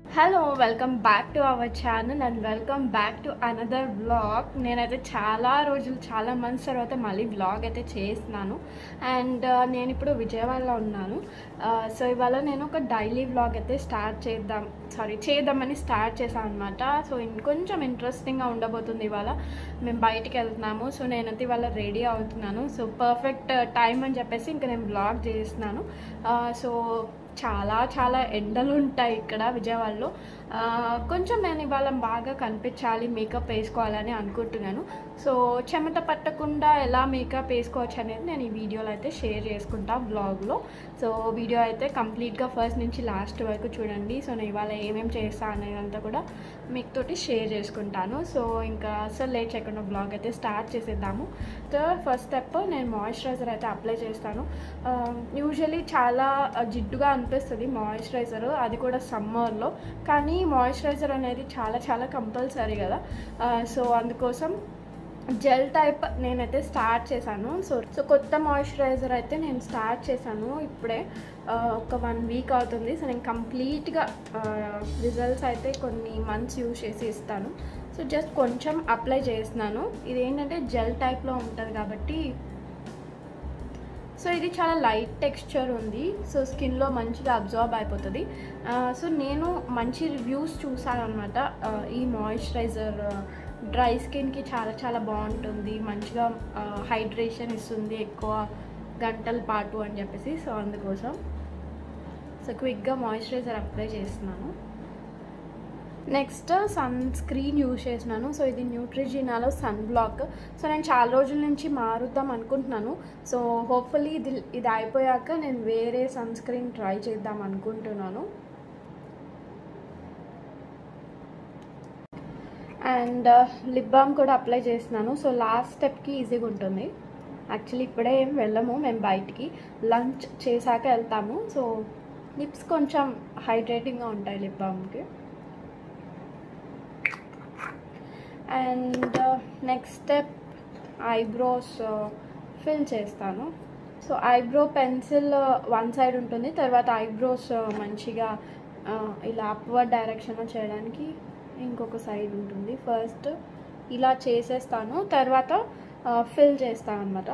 hello welcome back to our channel and welcome back to another vlog నేనైతే చాలా రోజులు చాలా మంత్స్ తర్వాత మళ్ళీ వ్లాగ్ అయితే చేస్తున్నాను అండ్ నేను ఇప్పుడు విజయవాడలో ఉన్నాను సో ఇవాళ నేను ఒక డైలీ వ్లాగ్ అయితే స్టార్ట్ చేద్దాం సారీ చేద్దామని స్టార్ట్ చేశాను అనమాట సో ఇంకొంచెం ఇంట్రెస్టింగ్గా ఉండబోతుంది ఇవాళ మేము బయటికి వెళ్తున్నాము సో నేనైతే ఇవాళ రెడీ అవుతున్నాను సో పర్ఫెక్ట్ టైం అని చెప్పేసి ఇంకా నేను వ్లాగ్ చేస్తున్నాను సో చాలా చాలా ఎండలు ఉంటాయి ఇక్కడ విజయవాడలో ఆ, కొంచెం నేను ఇవాళ బాగా కనిపించాలి మేకప్ వేసుకోవాలని అనుకుంటున్నాను సో చెమట పట్టకుండా ఎలా మేకప్ వేసుకోవచ్చు అనేది నేను ఈ వీడియోలో అయితే షేర్ చేసుకుంటా బ్లాగ్లో సో వీడియో అయితే కంప్లీట్గా ఫస్ట్ నుంచి లాస్ట్ వరకు చూడండి సో నేను ఇవాళ ఏమేమి చేస్తా అనేదంతా కూడా మీకు తోటి షేర్ చేసుకుంటాను సో ఇంకా అసలు లేట్ చేయకుండా బ్లాగ్ అయితే స్టార్ట్ చేసేద్దాము సో ఫస్ట్ స్టెప్ నేను మాయిశ్చరైజర్ అయితే అప్లై చేస్తాను యూజువలీ చాలా ఆ, జిడ్డుగా అనిపిస్తుంది మాయిశ్చరైజర్ అది కూడా సమ్మర్లో కానీ మాయిశ్చరైజర్ అనేది చాలా చాలా కంపల్సరీ కదా ఆ, సో అందుకోసం జెల్ టైప్ నేనైతే స్టార్ట్ చేశాను సో సో కొత్త మాయిశ్చరైజర్ అయితే నేను స్టార్ట్ చేశాను ఇప్పుడే ఆ, ఒక వన్ వీక్ అవుతుంది సో నేను కంప్లీట్గా రిజల్ట్స్ అయితే కొన్ని మంత్స్ యూజ్ చేసి ఇస్తాను సో జస్ట్ కొంచెం అప్లై చేస్తున్నాను ఇది ఏంటంటే జెల్ టైప్లో ఉంటుంది కాబట్టి సో ఇది చాలా లైట్ టెక్స్చర్ ఉంది సో స్కిన్లో మంచిగా అబ్జార్బ్ అయిపోతుంది ఆ, సో నేను మంచి రివ్యూస్ చూసాను అనమాట ఈ మాయిశ్చరైజర్ డ్రై స్కిన్కి చాలా చాలా బాగుంటుంది మంచిగా హైడ్రేషన్ ఇస్తుంది ఎక్కువ గంటల పాటు అని చెప్పేసి సో అందుకోసం సో క్విక్గా మాయిశ్చరైజర్ అప్లై చేస్తున్నాను నెక్స్ట్ సన్ స్క్రీన్ యూజ్ చేసినాను సో ఇది న్యూట్రిజినాలో సన్ బ్లాక్ సో నేను చాలా రోజుల నుంచి మారుద్దాం అనుకుంటున్నాను సో హోప్ఫుల్లీ ఇది ఇది అయిపోయాక నేను వేరే సన్ స్క్రీన్ ట్రై చేద్దాం అనుకుంటున్నాను అండ్ లిప్ బామ్ కూడా అప్లై చేస్తున్నాను సో లాస్ట్ స్టెప్కి ఈజీగా ఉంటుంది యాక్చువల్లీ ఇప్పుడే ఏం వెళ్ళము మేము బయటికి లంచ్ చేశాక వెళ్తాము సో లిప్స్ కొంచెం హైడ్రేటింగ్గా ఉంటాయి లిప్ బామ్కి and next step eyebrows fill చేస్తాను so eyebrow pencil one side ఉంటుంది తర్వాత ఐబ్రోస్ మంచిగా ఆ, ఇలా అప్వర్డ్ డైరెక్షన్లో చేయడానికి ఇంకొక సైడ్ ఉంటుంది ఫస్ట్ ఇలా చేసేస్తాను తర్వాత ఫిల్ చేస్తాను అనమాట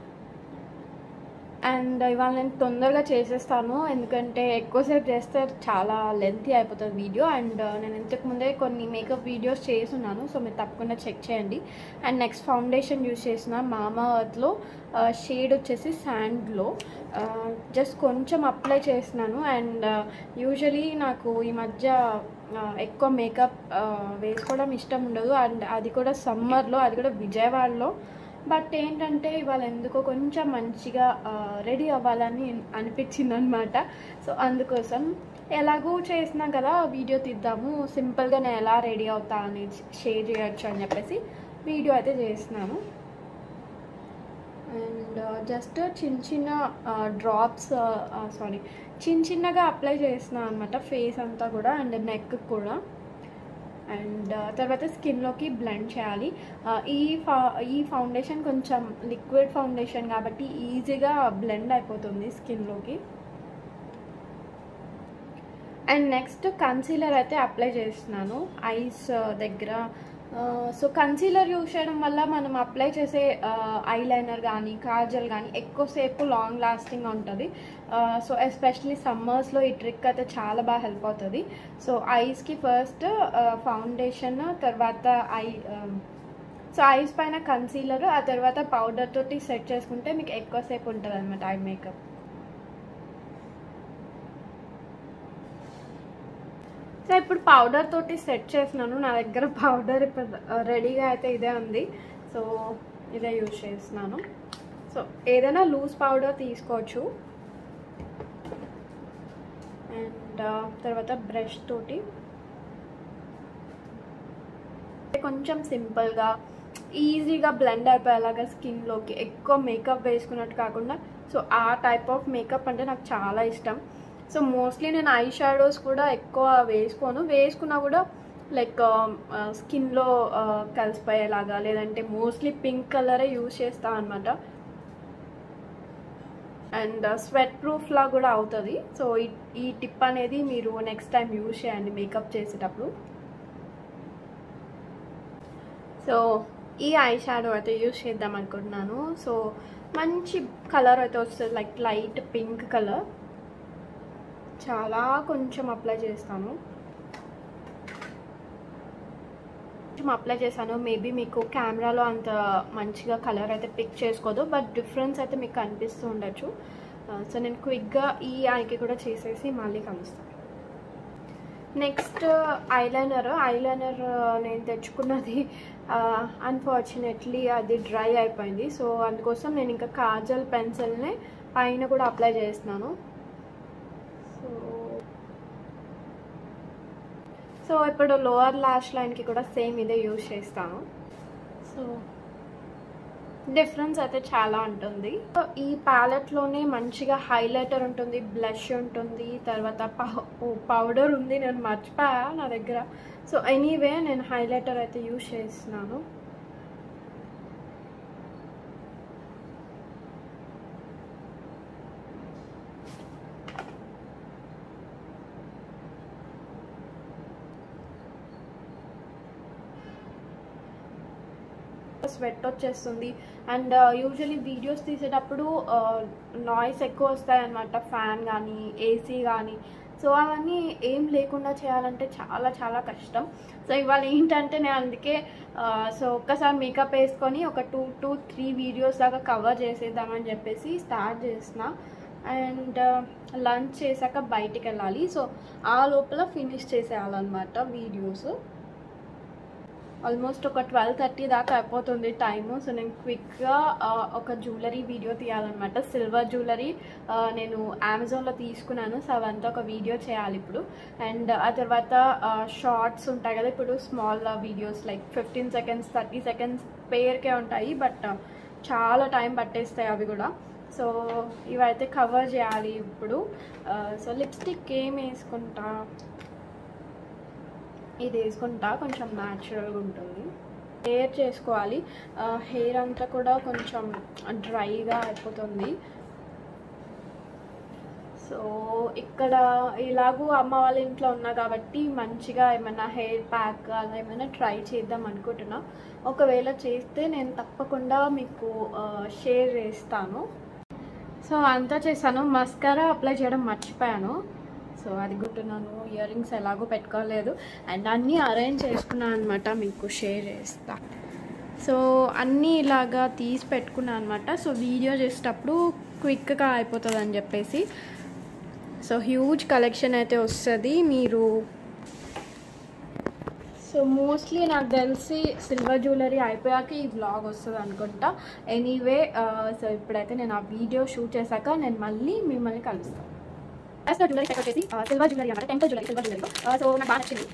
అండ్ ఇవాళ నేను తొందరగా చేసేస్తాను ఎందుకంటే ఎక్కువసేపు చేస్తే చాలా లెంతీ అయిపోతుంది వీడియో అండ్ నేను ఇంతకు ముందే కొన్ని మేకప్ వీడియోస్ చేస్తున్నాను సో మీరు తప్పకుండా చెక్ చేయండి అండ్ నెక్స్ట్ ఫౌండేషన్ యూస్ చేసిన మామా అర్త్లో షేడ్ వచ్చేసి శాండ్లో జస్ట్ కొంచెం అప్లై చేస్తున్నాను అండ్ యూజువలీ నాకు ఈ మధ్య ఆ, ఎక్కువ మేకప్ వేసుకోవడం ఇష్టం ఉండదు అండ్ అది కూడా సమ్మర్లో అది కూడా విజయవాడలో బట్ ఏంటంటే ఇవాళ ఎందుకో కొంచెం మంచిగా రెడీ అవ్వాలని అనిపించింది అనమాట సో అందుకోసం ఎలాగూ చేసినాం కదా వీడియో తీద్దాము సింపుల్గా నేను ఎలా రెడీ అవుతా అని షేర్ చేయొచ్చు అని చెప్పేసి వీడియో అయితే చేస్తున్నాను అండ్ జస్ట్ చిన్న చిన్న డ్రాప్స్ సారీ చిన్న చిన్నగా అప్లై చేస్తున్నాను అనమాట ఫేస్ అంతా కూడా అండ్ నెక్ కూడా అండ్ తర్వాత స్కిన్లోకి బ్లెండ్ చేయాలి ఆ, ఈ ఫా ఈ ఫౌండేషన్ కొంచెం లిక్విడ్ ఫౌండేషన్ కాబట్టి ఈజీగా బ్లెండ్ అయిపోతుంది స్కిన్లోకి అండ్ నెక్స్ట్ కన్సీలర్ అయితే అప్లై చేస్తున్నాను ఐస్ దగ్గర సో కన్సీలర్ యూజ్ చేయడం వల్ల మనం అప్లై చేసే ఐ లైనర్ కానీ కాజల్ కానీ ఎక్కువసేపు లాంగ్ లాస్టింగ్ ఉంటుంది సో ఎస్పెషలీ సమ్మర్స్లో ఈ ట్రిక్ అయితే చాలా బాగా హెల్ప్ అవుతుంది సో ఐస్కి ఫస్ట్ ఫౌండేషన్ తర్వాత ఐ సో ఐస్ పైన కన్సీలర్ ఆ తర్వాత పౌడర్ తోటి సెట్ చేసుకుంటే మీకు ఎక్కువసేపు ఉంటుంది అనమాట ఐ మేకప్ సో ఇప్పుడు పౌడర్ తోటి సెట్ చేసినాను నా దగ్గర పౌడర్ ఇప్పుడు రెడీగా అయితే ఇదే ఉంది సో ఇదే యూజ్ చేస్తున్నాను సో ఏదైనా లూజ్ పౌడర్ తీసుకోవచ్చు అండ్ తర్వాత బ్రష్ తోటి కొంచెం సింపుల్గా ఈజీగా బ్లెండ్ అయిపోయేలాగా స్కిన్లోకి ఎక్కువ మేకప్ వేసుకున్నట్టు కాకుండా సో ఆ టైప్ ఆఫ్ మేకప్ అంటే నాకు చాలా ఇష్టం సో మోస్ట్లీ నేను ఐ షాడోస్ కూడా ఎక్కువ వేసుకోను వేసుకున్నా కూడా లైక్ స్కిన్లో కలిసిపోయేలాగా లేదంటే మోస్ట్లీ పింక్ కలరే యూజ్ చేస్తాను అనమాట అండ్ స్వెట్ ప్రూఫ్లా కూడా అవుతుంది సో ఈ ఈ టిప్ అనేది మీరు నెక్స్ట్ టైం యూజ్ చేయండి మేకప్ చేసేటప్పుడు సో ఈ ఐ షాడో అయితే యూజ్ చేద్దాం అనుకుంటున్నాను సో మంచి కలర్ అయితే వస్తుంది లైక్ లైట్ పింక్ కలర్ చాలా కొంచెం అప్లై చేస్తాను కొంచెం అప్లై చేశాను మేబీ మీకు కెమెరాలో అంత మంచిగా కలర్ అయితే పిక్ చేసుకోదు బట్ డిఫరెన్స్ అయితే మీకు కనిపిస్తూ ఉండొచ్చు సో నేను క్విక్గా ఈ ఐకి కూడా చేసేసి మళ్ళీ కలుస్తాను నెక్స్ట్ ఐలైనర్ ఐలైనర్ నేను తెచ్చుకున్నది అన్ఫార్చునేట్లీ అది డ్రై అయిపోయింది సో అందుకోసం నేను ఇంకా కాజల్ పెన్సిల్ని పైన కూడా అప్లై చేస్తున్నాను సో సో ఇప్పుడు లోవర్ లాష్ లైన్కి కూడా సేమ్ ఇదే యూజ్ చేస్తాను సో డిఫరెన్స్ అయితే చాలా ఉంటుంది ఈ ప్యాలెట్లోనే మంచిగా హైలైటర్ ఉంటుంది బ్లష్ ఉంటుంది తర్వాత పౌడర్ ఉంది నేను మర్చిపోయా నా దగ్గర సో ఎనీవే నేను హైలైటర్ అయితే యూజ్ చేస్తున్నాను స్వెట్ వచ్చేస్తుంది అండ్ యూజువలీ వీడియోస్ తీసేటప్పుడు నాయిస్ ఎక్కువ వస్తాయి అనమాట ఫ్యాన్ కానీ ఏసీ కానీ సో అవన్నీ ఏం లేకుండా చేయాలంటే చాలా చాలా కష్టం సో ఇవాళ ఏంటంటే నేను అందుకే సో ఒక్కసారి మేకప్ వేసుకొని ఒక టూ టూ త్రీ వీడియోస్ దాకా కవర్ చేసేద్దామని చెప్పేసి స్టార్ట్ చేసిన అండ్ లంచ్ చేశాక బయటికి వెళ్ళాలి సో ఆ లోపల ఫినిష్ చేసేయాలన్నమాట వీడియోస్ ఆల్మోస్ట్ ఒక ట్వెల్వ్ థర్టీ దాకా అయిపోతుంది టైము సో నేను క్విక్గా ఒక జ్యువెలరీ వీడియో తీయాలన్నమాట సిల్వర్ జ్యువెలరీ నేను అమెజాన్లో తీసుకున్నాను సో అవంతా ఒక వీడియో చేయాలి ఇప్పుడు అండ్ ఆ తర్వాత షార్ట్స్ ఉంటాయి కదా ఇప్పుడు small videos like fifteen seconds thirty seconds పేర్కే ఉంటాయి బట్ చాలా టైం పట్టేస్తాయి అవి కూడా సో ఇవైతే కవర్ చేయాలి ఇప్పుడు సో లిప్స్టిక్ ఏం వేసుకుంటా ఇది వేసుకుంటా కొంచెం న్యాచురల్గా ఉంటుంది హెయిర్ చేసుకోవాలి హెయిర్ అంతా కూడా కొంచెం డ్రైగా అయిపోతుంది సో ఇక్కడ ఇలాగూ అమ్మ వాళ్ళ ఇంట్లో ఉన్నా కాబట్టి మంచిగా ఏమైనా హెయిర్ ప్యాక్ అలా ఏమైనా ట్రై చేద్దాం అనుకుంటున్నా ఒకవేళ చేస్తే నేను తప్పకుండా మీకు షేర్ చేస్తాను సో అంతా చేశాను మస్కారా అప్లై చేయడం మర్చిపోయాను సో అది గుంటున్నాను ఇయర్ రింగ్స్ ఎలాగో పెట్టుకోలేదు అండ్ అన్నీ అరేంజ్ చేసుకున్నాను అనమాట మీకు షేర్ చేస్తా సో అన్నీ ఇలాగా తీసి పెట్టుకున్నాను అనమాట సో వీడియో చేసేటప్పుడు క్విక్గా అయిపోతుంది అని చెప్పేసి సో హ్యూజ్ కలెక్షన్ అయితే వస్తుంది మీరు సో మోస్ట్లీ నాకు తెలిసి సిల్వర్ జ్యువెలరీ అయిపోయాక ఈ వ్లాగ్ వస్తుంది అనుకుంటా ఎనీవే సో ఇప్పుడైతే నేను ఆ వీడియో షూట్ చేశాక నేను మళ్ళీ మిమ్మల్ని కలుస్తాను ఫస్ట్ జ్యువెలరీ సెట్ వచ్చేసి సిల్వర్ జ్యువెలరీ అనమాట temple jewellery silver jewellery so నాకు బాగా నచ్చింది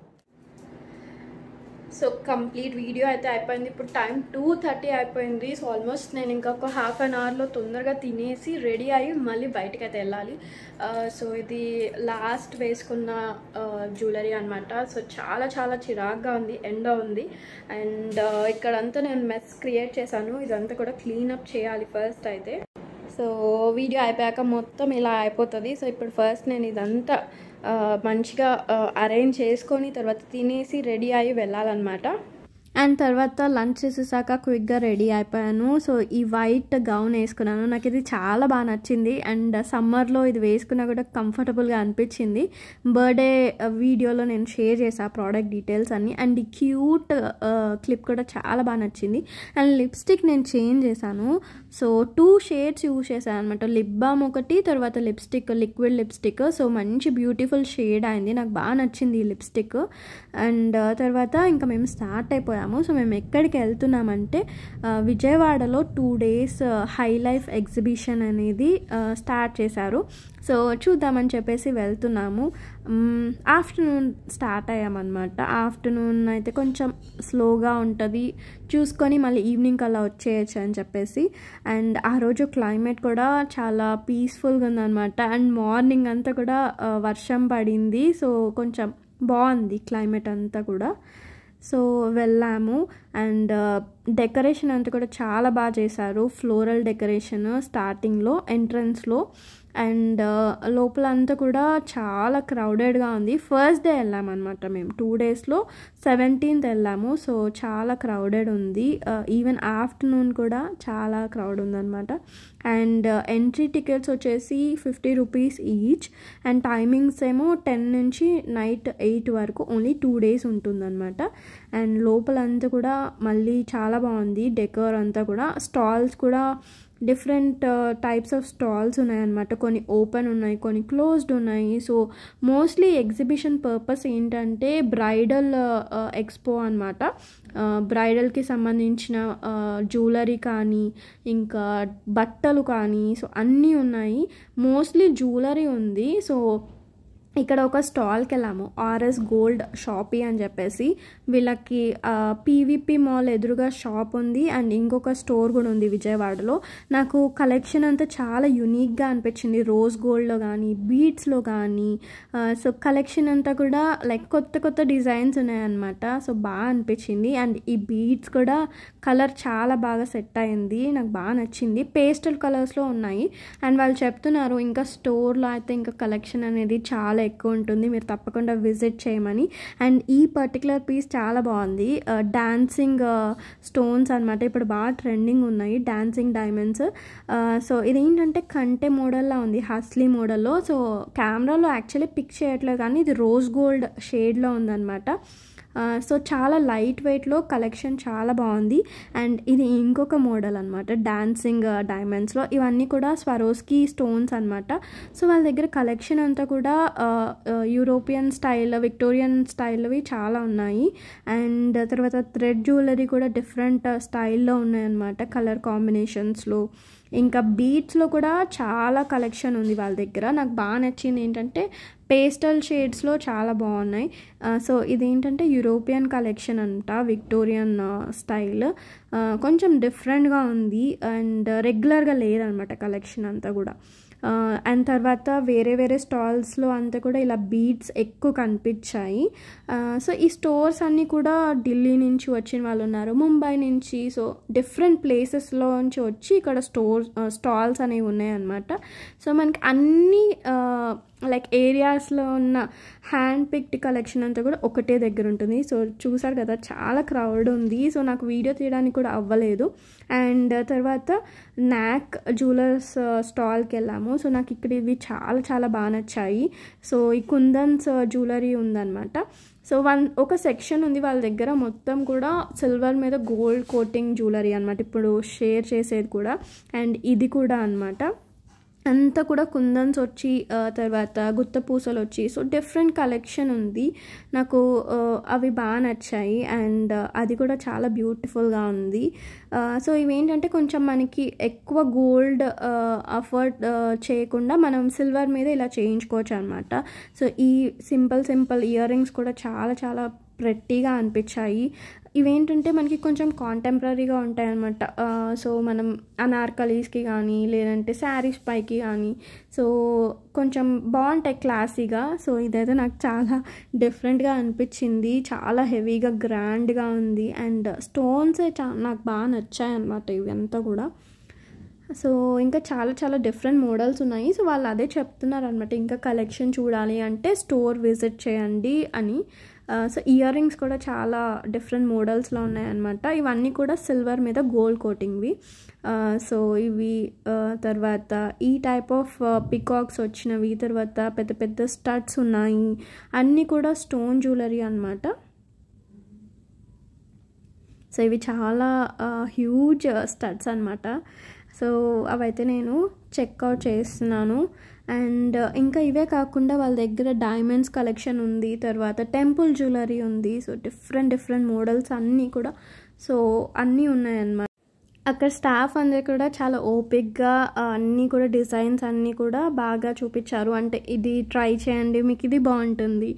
సో కంప్లీట్ వీడియో అయితే అయిపోయింది ఇప్పుడు టైం టూ థర్టీ అయిపోయింది సో ఆల్మోస్ట్ నేను ఇంకొక హాఫ్ అన్ అవర్లో తొందరగా తినేసి రెడీ అయ్యి మళ్ళీ బయటకు అయితే వెళ్ళాలి సో ఇది లాస్ట్ వేసుకున్న జ్యువెలరీ అనమాట సో చాలా చాలా చిరాగ్గా ఉంది ఎండ ఉంది అండ్ ఇక్కడంతా నేను మెస్ క్రియేట్ చేశాను ఇదంతా కూడా క్లీనప్ చేయాలి ఫస్ట్ అయితే సో వీడియో అయిపోయాక మొత్తం ఇలా అయిపోతుంది సో ఇప్పుడు ఫస్ట్ నేను ఇదంతా మంచిగా అరేంజ్ చేసుకొని తర్వాత తినేసి రెడీ అయ్యి వెళ్ళాలన్నమాట అండ్ తర్వాత లంచ్ చేసేసాక క్విక్గా రెడీ అయిపోయాను సో ఈ వైట్ గౌన్ వేసుకున్నాను నాకు ఇది చాలా బాగా నచ్చింది అండ్ సమ్మర్లో ఇది వేసుకున్నా కూడా కంఫర్టబుల్గా అనిపించింది బర్త్డే వీడియోలో నేను షేర్ చేసా ప్రోడక్ట్ డీటెయిల్స్ అన్నీ అండ్ ఈ క్యూట్ క్లిప్ కూడా చాలా బాగా నచ్చింది అండ్ లిప్స్టిక్ నేను చేంజ్ చేశాను సో టూ షేడ్స్ యూజ్ చేశాను అనమాట లిప్ బామ్ ఒకటి తర్వాత లిప్స్టిక్ లిక్విడ్ లిప్స్టిక్ సో మంచి బ్యూటిఫుల్ షేడ్ అయింది నాకు బాగా నచ్చింది ఈ లిప్స్టిక్ అండ్ తర్వాత ఇంకా మేము స్టార్ట్ అయిపోయాము సో మేము ఎక్కడికి వెళ్తున్నామంటే విజయవాడలో two days Hi Life exhibition అనేది స్టార్ట్ చేశారు సో చూద్దామని చెప్పేసి వెళ్తున్నాము ఆఫ్టర్నూన్ స్టార్ట్ అయ్యామన్నమాట ఆఫ్టర్నూన్ అయితే కొంచెం స్లోగా ఉంటుంది చూసుకొని మళ్ళీ ఈవినింగ్ అలా వచ్చేయచ్చు అని చెప్పేసి అండ్ ఆ రోజు క్లైమేట్ కూడా చాలా పీస్ఫుల్గా ఉందన్నమాట అండ్ మార్నింగ్ అంతా కూడా వర్షం పడింది సో కొంచెం బాగుంది క్లైమేట్ అంతా కూడా సో వెళ్ళాము అండ్ డెకరేషన్ అంతా కూడా చాలా బాగా చేశారు ఫ్లోరల్ డెకరేషన్ స్టార్టింగ్లో ఎంట్రన్స్లో అండ్ లోపల అంతా కూడా చాలా క్రౌడెడ్గా ఉంది ఫస్ట్ డే వెళ్ళామన్నమాట మేము టూ డేస్లో సెవెంటీన్త్ వెళ్ళాము సో చాలా క్రౌడెడ్ ఉంది ఈవెన్ ఆఫ్టర్నూన్ కూడా చాలా క్రౌడ్ ఉందన్నమాట అండ్ ఎంట్రీ టికెట్స్ వచ్చేసి fifty rupees each and timings ఏమో టెన్ నుంచి నైట్ ఎయిట్ వరకు ఓన్లీ టూ డేస్ ఉంటుందన్నమాట అండ్ లోపల అంతా కూడా మళ్ళీ చాలా బాగుంది డెకర్ అంతా కూడా స్టాల్స్ కూడా డిఫరెంట్ టైప్స్ ఆఫ్ స్టాల్స్ ఉన్నాయన్నమాట కొన్ని ఓపెన్ ఉన్నాయి కొన్ని క్లోజ్డ్ ఉన్నాయి సో మోస్ట్లీ ఎగ్జిబిషన్ పర్పస్ ఏంటంటే బ్రైడల్ ఎక్స్పో అనమాట బ్రైడల్కి సంబంధించిన జ్యువెలరీ కానీ ఇంకా బట్టలు కానీ సో అన్నీ ఉన్నాయి మోస్ట్లీ జ్యువెలరీ ఉంది సో ఇక్కడ ఒక స్టాల్కి వెళ్ళాము ఆర్ఎస్ గోల్డ్ షాపీ అని చెప్పేసి వీళ్ళకి పీవీపీ మాల్ ఎదురుగా షాప్ ఉంది అండ్ ఇంకొక స్టోర్ కూడా ఉంది విజయవాడలో నాకు కలెక్షన్ అంతా చాలా యునిక్గా అనిపించింది రోజ్ గోల్డ్లో కానీ బీట్స్లో కానీ సో కలెక్షన్ అంతా కూడా లైక్ కొత్త కొత్త డిజైన్స్ ఉన్నాయన్నమాట సో బాగా అనిపించింది అండ్ ఈ బీట్స్ కూడా కలర్ చాలా బాగా సెట్ అయింది నాకు బాగా నచ్చింది పేస్టల్ కలర్స్లో ఉన్నాయి అండ్ వాళ్ళు చెప్తున్నారు ఇంకా స్టోర్లో అయితే ఇంకా కలెక్షన్ అనేది చాలా ఎక్కువ ఉంటుంది మీరు తప్పకుండా విజిట్ చేయమని అండ్ ఈ పర్టికులర్ పీస్ చాలా బాగుంది డాన్సింగ్ స్టోన్స్ అనమాట ఇప్పుడు బాగా ట్రెండింగ్ ఉన్నాయి డాన్సింగ్ డైమండ్స్ సో ఇదేంటంటే కంటే మోడల్లా ఉంది హస్లీ మోడల్లో సో కెమెరాలో యాక్చువల్లీ పిక్ చేయట్లేదు కానీ ఇది రోజ్ గోల్డ్ షేడ్లో ఉందన్నమాట సో చాలా లైట్ వెయిట్లో కలెక్షన్ చాలా బాగుంది అండ్ ఇది ఇంకొక మోడల్ అనమాట డాన్సింగ్ డైమండ్స్లో ఇవన్నీ కూడా స్వరోస్కి స్టోన్స్ అనమాట సో వాళ్ళ దగ్గర కలెక్షన్ అంతా కూడా యూరోపియన్ స్టైల్ విక్టోరియన్ స్టైల్వి చాలా ఉన్నాయి అండ్ తర్వాత థ్రెడ్ జ్యువెలరీ కూడా డిఫరెంట్ స్టైల్లో ఉన్నాయన్నమాట కలర్ కాంబినేషన్స్లో ఇంకా బీట్స్లో కూడా చాలా కలెక్షన్ ఉంది వాళ్ళ దగ్గర నాకు బాగా నచ్చింది ఏంటంటే పేస్టల్ షేడ్స్లో చాలా బాగున్నాయి సో ఇదేంటంటే యూరోపియన్ కలెక్షన్ అంట విక్టోరియన్ స్టైల్ కొంచెం డిఫరెంట్గా ఉంది అండ్ రెగ్యులర్గా లేదనమాట కలెక్షన్ అంతా కూడా అండ్ తర్వాత వేరే వేరే స్టాల్స్లో అంతా కూడా ఇలా బీడ్స్ ఎక్కువ కనిపించాయి సో ఈ స్టోర్స్ అన్నీ కూడా ఢిల్లీ నుంచి వచ్చిన వాళ్ళు ఉన్నారు ముంబై నుంచి సో డిఫరెంట్ ప్లేసెస్లో నుంచి వచ్చి ఇక్కడ స్టోర్ స్టాల్స్ అనేవి ఉన్నాయన్నమాట సో మనకి అన్ని లైక్ ఏరియాస్లో ఉన్న హ్యాండ్ పిక్డ్ కలెక్షన్ అంతా కూడా ఒకటే దగ్గర ఉంటుంది సో చూసారు కదా చాలా క్రౌడ్ ఉంది సో నాకు వీడియో తీయడానికి కూడా అవ్వలేదు అండ్ తర్వాత నాక్ జ్యువెలర్స్ స్టాల్కి వెళ్ళాము సో నాకు ఇక్కడ ఇవి చాలా చాలా బాగా నచ్చాయి సో ఈ కుందన్స్ జ్యువెలరీ ఉందన్నమాట సో వన్ ఒక సెక్షన్ ఉంది వాళ్ళ దగ్గర మొత్తం కూడా సిల్వర్ మీద గోల్డ్ కోటింగ్ జ్యువెలరీ అనమాట ఇప్పుడు షేర్ చేసేది కూడా అండ్ ఇది కూడా అనమాట అంతా కూడా కుందన్స్ వచ్చి తర్వాత గుత్త పూసలు వచ్చి సో డిఫరెంట్ కలెక్షన్ ఉంది నాకు అవి బాగా నచ్చాయి అండ్ అది కూడా చాలా బ్యూటిఫుల్గా ఉంది సో ఇవేంటంటే కొంచెం మనకి ఎక్కువ గోల్డ్ అఫోర్డ్ చేయకుండా మనం సిల్వర్ మీద ఇలా చేయించుకోవచ్చు అనమాట సో ఈ సింపుల్ సింపుల్ ఇయర్ రింగ్స్ కూడా చాలా చాలా ప్రెట్టీగా అనిపించాయి ఇవేంటంటే మనకి కొంచెం కాంటెంపరీగా ఉంటాయి అనమాట సో మనం అనార్కలీస్కి కానీ లేదంటే శారీస్ పైకి కానీ సో కొంచెం బాగుంటాయి క్లాసీగా సో ఇదైతే నాకు చాలా డిఫరెంట్గా అనిపించింది చాలా హెవీగా గ్రాండ్గా ఉంది అండ్ స్టోన్స్ చా నాకు బాగా నచ్చాయి అనమాట ఇవంతా కూడా సో ఇంకా చాలా చాలా డిఫరెంట్ మోడల్స్ ఉన్నాయి సో వాళ్ళు అదే చెప్తున్నారు అనమాట ఇంకా కలెక్షన్ చూడాలి అంటే స్టోర్ విజిట్ చేయండి అని సో ఇయర్ రింగ్స్ కూడా చాలా డిఫరెంట్ మోడల్స్లో ఉన్నాయన్నమాట ఇవన్నీ కూడా సిల్వర్ మీద గోల్డ్ కోటింగ్వి సో ఇవి తర్వాత ఈ టైప్ ఆఫ్ పికాక్స్ వచ్చినవి తర్వాత పెద్ద పెద్ద స్టడ్స్ ఉన్నాయి అన్నీ కూడా స్టోన్ జ్యువెలరీ అనమాట సో ఇవి చాలా హ్యూజ్ స్టడ్స్ అనమాట సో అవైతే నేను చెక్అవుట్ చేస్తున్నాను అండ్ ఇంకా ఇవే కాకుండా వాళ్ళ దగ్గర డైమండ్స్ కలెక్షన్ ఉంది తర్వాత టెంపుల్ జ్యువెలరీ ఉంది సో డిఫరెంట్ డిఫరెంట్ మోడల్స్ అన్నీ కూడా సో అన్నీ ఉన్నాయన్నమాట అక్కడ స్టాఫ్ అందరు కూడా చాలా ఓపిక్గా అన్నీ కూడా డిజైన్స్ అన్నీ కూడా బాగా చూపించారు అంటే ఇది ట్రై చేయండి మీకు ఇది బాగుంటుంది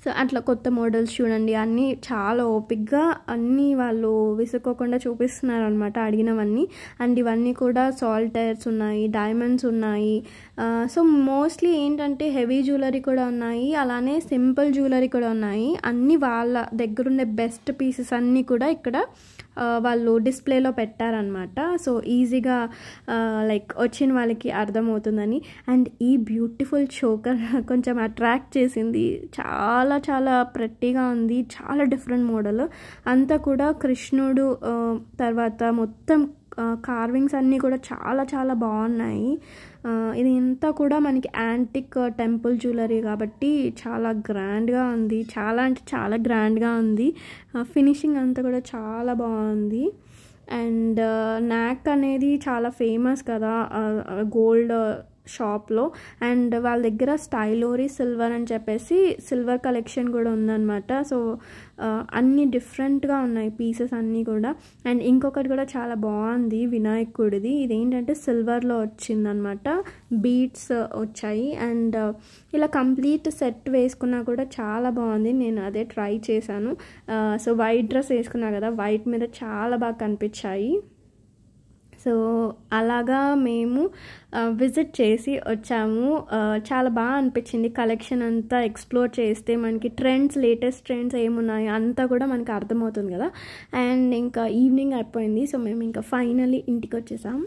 సో అట్లా కొత్త మోడల్స్ చూడండి అన్నీ చాలా ఓపిక్గా అన్నీ వాళ్ళు విసుక్కోకుండా చూపిస్తున్నారు అనమాట అడిగినవన్నీ అండ్ ఇవన్నీ కూడా సాల్టర్స్ ఉన్నాయి డైమండ్స్ ఉన్నాయి సో మోస్ట్లీ ఏంటంటే హెవీ జ్యువెలరీ కూడా ఉన్నాయి అలానే సింపుల్ జ్యువెలరీ కూడా ఉన్నాయి అన్నీ వాళ్ళ దగ్గరుండే బెస్ట్ పీసెస్ అన్నీ కూడా ఇక్కడ ఆ, వాళ్ళు డిస్ప్లేలో పెట్టారనమాట సో ఈజీగా లైక్ వచ్చిన వాళ్ళకి అర్థమవుతుందని అండ్ ఈ బ్యూటిఫుల్ చోకర్ కొంచెం అట్రాక్ట్ చేసింది చాలా చాలా ప్రెట్టిగా ఉంది చాలా డిఫరెంట్ మోడల్ అంతా కూడా కృష్ణుడు ఆ, తర్వాత మొత్తం కార్వింగ్స్ అన్నీ కూడా చాలా చాలా బాగున్నాయి ఆ, ఇది అంతా కూడా మనకి యాంటిక్ టెంపుల్ జ్యువెలరీ కాబట్టి చాలా గ్రాండ్గా ఉంది చాలా అంటే చాలా గ్రాండ్గా ఉంది ఫినిషింగ్ అంతా కూడా చాలా బాగుంది అండ్ నాక్ అనేది చాలా ఫేమస్ కదా గోల్డ్ షాప్లో అండ్ వాళ్ళ దగ్గర స్టైలోరీ సిల్వర్ అని చెప్పేసి సిల్వర్ కలెక్షన్ కూడా ఉందన్నమాట సో ఆ, అన్ని డిఫరెంట్గా ఉన్నాయి పీసెస్ అన్నీ కూడా అండ్ ఇంకొకటి కూడా చాలా బాగుంది వినాయకుడిది ఇదేంటంటే సిల్వర్లో వచ్చిందనమాట బీట్స్ వచ్చాయి అండ్ ఇలా కంప్లీట్ సెట్ వేసుకున్నా కూడా చాలా బాగుంది నేను అదే ట్రై చేశాను సో వైట్ డ్రెస్ వేసుకున్నా కదా వైట్ మీద చాలా బాగా కనిపించాయి సో అలాగా మేము విజిట్ చేసి వచ్చాము ఆ, చాలా బాగా అనిపించింది కలెక్షన్ అంతా ఎక్స్ప్లోర్ చేస్తే మనకి ట్రెండ్స్ లేటెస్ట్ ట్రెండ్స్ ఏమున్నాయి అంతా కూడా మనకి అర్థమవుతుంది కదా అండ్ ఇంకా ఈవినింగ్ అయిపోయింది సో మేము ఇంకా ఫైనలీ ఇంటికి వచ్చేసాం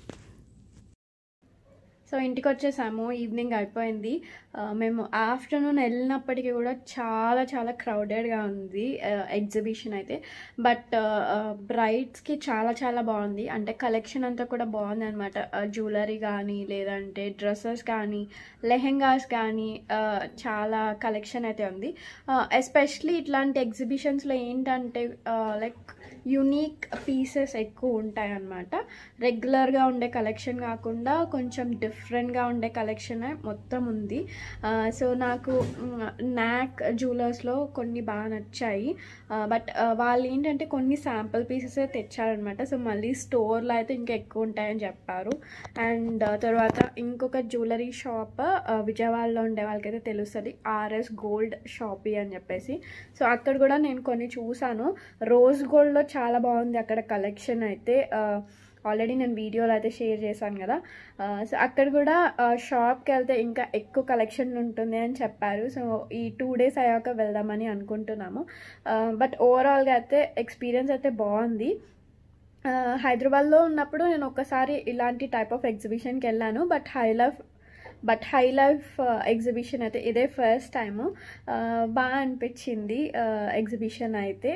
సో ఇంటికి వచ్చేసాము ఈవినింగ్ అయిపోయింది ఆ, మేము ఆఫ్టర్నూన్ వెళ్ళినప్పటికీ కూడా చాలా చాలా క్రౌడెడ్గా ఉంది ఎగ్జిబిషన్ అయితే బట్ బ్రైడ్స్కి చాలా చాలా బాగుంది అంటే కలెక్షన్ అంతా కూడా బాగుంది అనమాట జ్యువెలరీ కానీ లేదంటే డ్రెస్సెస్ కానీ లెహెంగాస్ కానీ ఆ, చాలా కలెక్షన్ అయితే ఉంది ఎస్పెషలీ ఇట్లాంటి ఎగ్జిబిషన్స్లో ఏంటంటే లైక్ యునీక్ పీసెస్ ఎక్కువ ఉంటాయి అన్నమాట రెగ్యులర్గా ఉండే కలెక్షన్ కాకుండా కొంచెం డిఫరెంట్గా ఉండే కలెక్షన్ మొత్తం ఉంది సో నాకు నాక్ జ్యువెలర్స్లో కొన్ని బాగా నచ్చాయి బట్ వాళ్ళు ఏంటంటే కొన్ని శాంపుల్ పీసెస్ తెచ్చారనమాట సో మళ్ళీ స్టోర్లో అయితే ఇంకా ఎక్కువ ఉంటాయని చెప్పారు అండ్ తర్వాత ఇంకొక జ్యువెలరీ షాప్ విజయవాడలో ఉండే వాళ్ళకైతే తెలుస్తుంది ఆర్ఎస్ గోల్డ్ షాపీ అని చెప్పేసి సో అక్కడ కూడా నేను కొన్ని చూసాను రోజ్ గోల్డ్లో చాలా బాగుంది అక్కడ కలెక్షన్ అయితే ఆల్రెడీ నేను వీడియోలో అయితే షేర్ చేశాను కదా సో అక్కడ కూడా షాప్కి వెళ్తే ఇంకా ఎక్కువ కలెక్షన్ ఉంటుంది అని చెప్పారు సో ఈ టూ డేస్ అయ్యాక వెళ్దామని అనుకుంటున్నాము బట్ ఓవరాల్గా అయితే ఎక్స్పీరియన్స్ అయితే బాగుంది ఆ, హైదరాబాద్లో ఉన్నప్పుడు నేను ఒక్కసారి ఇలాంటి టైప్ ఆఫ్ ఎగ్జిబిషన్కి వెళ్ళాను but Hi Life but Hi Life exhibition అయితే ఇదే ఫస్ట్ టైము బాగా అనిపించింది ఎగ్జిబిషన్ అయితే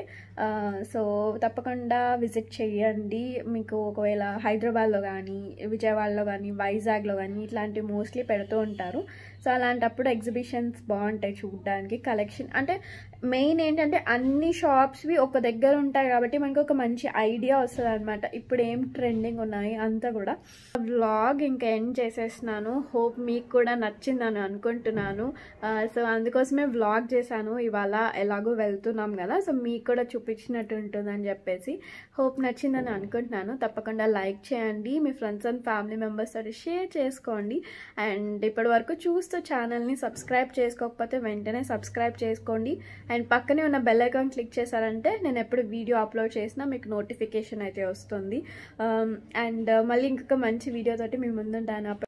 సో తప్పకుండా విజిట్ చేయండి మీకు ఒకవేళ హైదరాబాద్లో కానీ విజయవాడలో కానీ వైజాగ్లో కానీ ఇట్లాంటివి మోస్ట్లీ పెడుతూ ఉంటారు సో అలాంటప్పుడు ఎగ్జిబిషన్స్ బాగుంటాయి చూడడానికి కలెక్షన్ అంటే మెయిన్ ఏంటంటే అన్ని షాప్స్వి ఒక దగ్గర ఉంటాయి కాబట్టి మనకు ఒక మంచి ఐడియా వస్తుంది అనమాట ఇప్పుడు ఏం ట్రెండింగ్ ఉన్నాయి అంతా కూడా వ్లాగ్ ఇంకా ఎండ్ చేసేస్తున్నాను హోప్ మీకు కూడా నచ్చిందని అనుకుంటున్నాను సో అందుకోసమే వ్లాగ్ చేశాను ఇవాళ ఎలాగో వెళ్తున్నాం కదా సో మీకు కూడా చూపించినట్టు ఉంటుందని చెప్పేసి హోప్ నచ్చిందని అనుకుంటున్నాను తప్పకుండా లైక్ చేయండి మీ ఫ్రెండ్స్ అండ్ ఫ్యామిలీ మెంబర్స్ తోటి షేర్ చేసుకోండి అండ్ ఇప్పటి వరకు చూస్తూ ఛానల్ని సబ్స్క్రైబ్ చేసుకోకపోతే వెంటనే సబ్స్క్రైబ్ చేసుకోండి అండ్ పక్కనే ఉన్న బెల్ ఐకాన్ క్లిక్ చేశారంటే నేను ఎప్పుడు వీడియో అప్లోడ్ చేసినా మీకు నోటిఫికేషన్ అయితే వస్తుంది అండ్ మళ్ళీ ఇంకొక మంచి వీడియో తోటి మీ ముందుంటాను